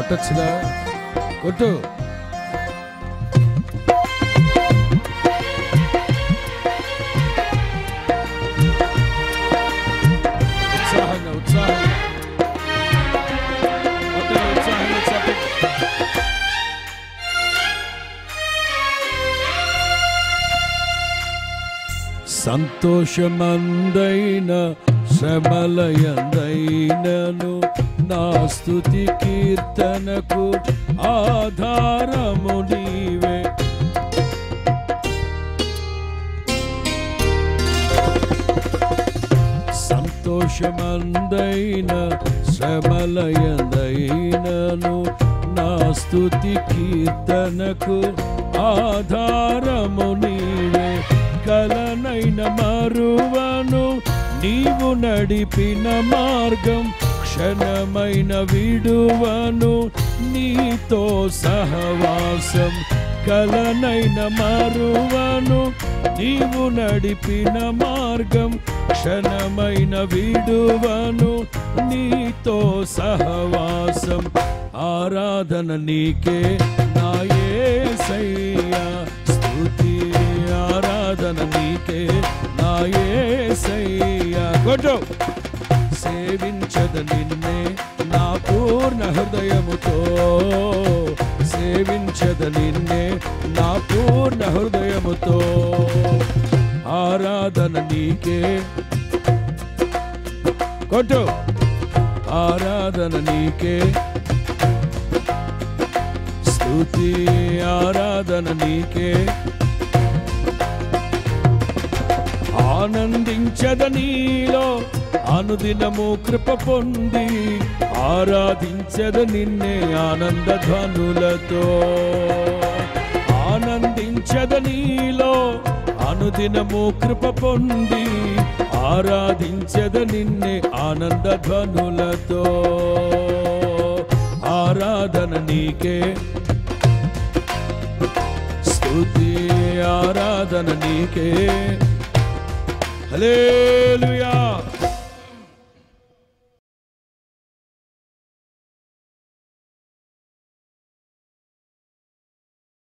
కొట్టచ్చుగా కొట్టు ఉత్సాహంగా ఉత్సాహంగా కొట్టండి, ఉత్సాహంగా చప్పట్లు. సంతోషమందైన శ్రమలయందైనను నా స్తుతి కీర్తనకు ఆధారము నీవే సంతోషమందైన శ్రమలయందైనను నా స్తుతి కీర్తనకు ఆధారము నీవే కలనైన మరువను నీవు నడిపిన మార్గం క్షణమైన విడువను నీతో సహవాసం కలనైన మరువను నీవు నడిపిన మార్గం క్షణమైన విడువను నీతో సహవాసం ఆరాధన నీకే నా యేసయ్యా స్తుతి ఆరాధన నీకే నా యేసయ్యా కొట్టు సేవించద నిన్నే నా పూర్ణ హృదయముతో సేవించద నిన్నే నా పూర్ణ హృదయముతో ఆరాధన నీకే కొట్టు ఆరాధన నీకే స్తుతి ఆరాధన నీకే ఆనందించద నీలో అనుదినము కృప పొంది ఆరాధించద నిన్నే ఆనంద ధ్వనులతో ఆనందించద నీలో అనుదినము కృప పొంది ఆరాధించద నిన్నే ఆనంద ధ్వనులతో ఆరాధన నీకే స్తుతి ఆరాధన నీకే హల్లెలూయా